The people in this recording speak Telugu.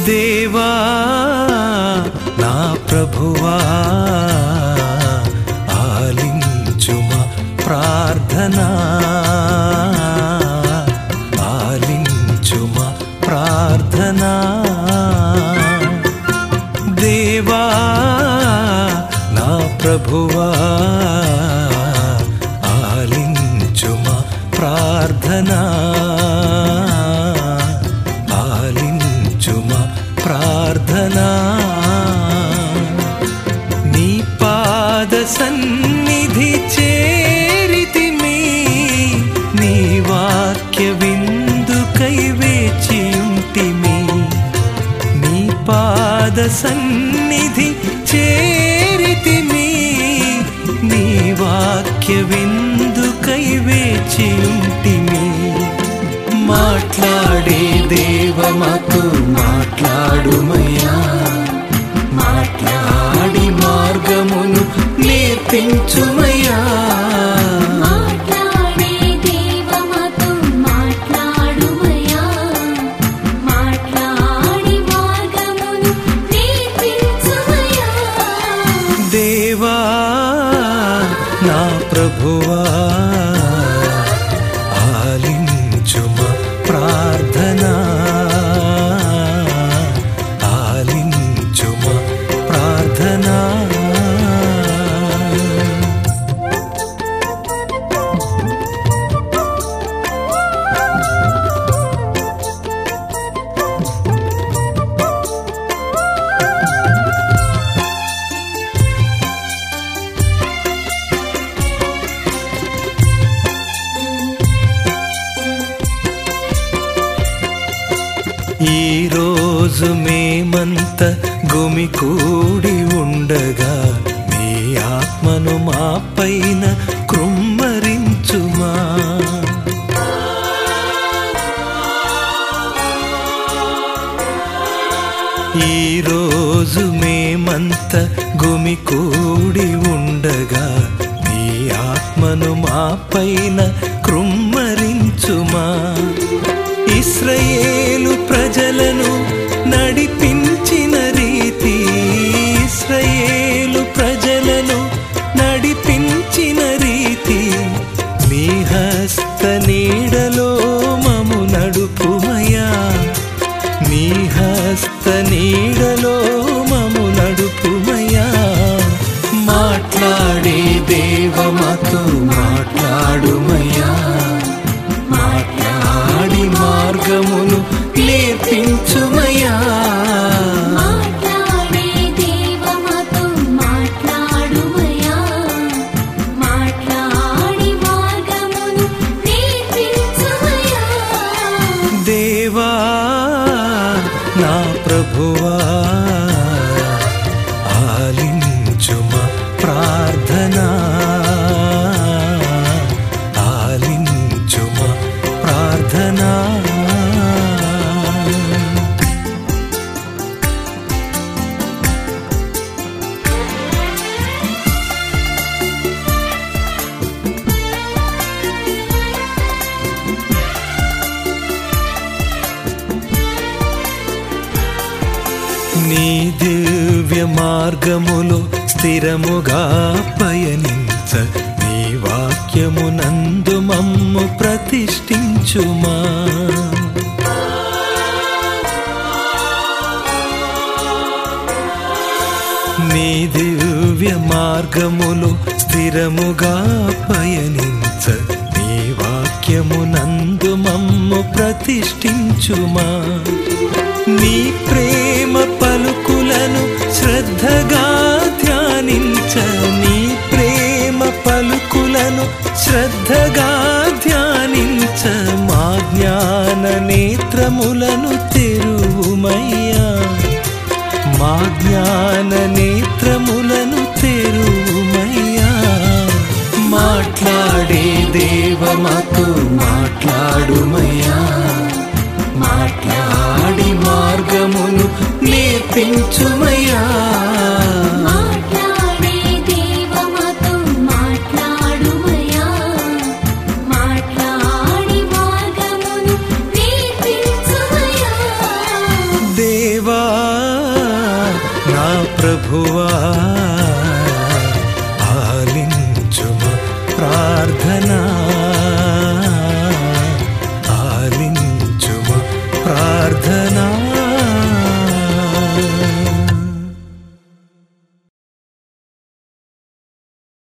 దేవా నా ప్రభువా ఆలించుమా ప్రార్థనా ఆలించుమా ప్రార్థనా దేవా నా ప్రభువా ఆలించుమా ప్రార్థనా ఆలించుమా ప్రార్థనా నీ పాద సన్నిధి చేరితిమి నీ వాక్య విందుకై వేచియుంటిమి నీ పాద సన్నిధి చేరితిమి నీ వాక్య విందుకై వేచియుంటిమి మాట్లాడే దేవమతో మాట్లాడుమయ్యా మాట్లాడి మార్గమును నేర్పించుమయ్యా మాట్లాడే దేవమతో మాట్లాడుమయ్యా మాట్లాడి మార్గమును నేర్పించుమయ్యా దేవా నా ప్రభువా ఆలించుమ ప్రార్థనా ఆలించుమ ప్రార్థనా ఈ రోజు మేమంత గుమికూడి ఉండగా నీ ఆత్మను మా పైన కృమ్మరించుమా ఈ రోజు మేమంత గుమికూడి ఉండగా నీ ఆత్మను మా పైన కృమ్మరించుమా ఇస్రయేలు ప్రజలను నడిపించిన రీతి ఇస్రయేలు ప్రజలను నడిపించిన రీతి నీ హస్త నీడలో మము నడుపుమయా నీ హస్త నీడలో మము నడుపుమయా మాట్లాడే దేవమతో మాట్లాడుమయ్యా మాట్లాడి మార్గమును నేర్పించుమయ్యా మాట్లాడే దేవమతో మాట్లాడుమయ్యా మాట్లాడి మార్గమును నేర్పించుమయ్యా దేవా నా ప్రభువా ఆలించుమ ప్రార్థనా ఆలించుమ ప్రార్థనా నీ దివ్య మార్గములో స్థిరముగా పయనించ నీ వాక్యము నందు మమ్ము ప్రతిష్ఠించుమా నీ దివ్య మార్గములు స్థిరముగా పయనించ నీ వాక్యము నందు మమ్ము ప్రతిష్ఠించుమా నీ ప్రేమ పలుకులను శ్రద్ధగా ధ్యానించ నీ ప్రేమ పలుకులను శ్రద్ధగా ధ్యానించ మా జ్ఞాన నేత్రములను తెరువుమయ్యా మా జ్ఞాన నేత్రములను తెరువుమయ్యా మాట్లాడే దేవమతో మాట్లాడుమయ్యా మాట్లాడి మార్గమును నేర్పించుమయ్యా మాట్లాడే దేవమతో మాట్లాడుమయ్యా మాట్లాడి మార్గమును నేర్పించుమయ్యా దేవా ప్రభువా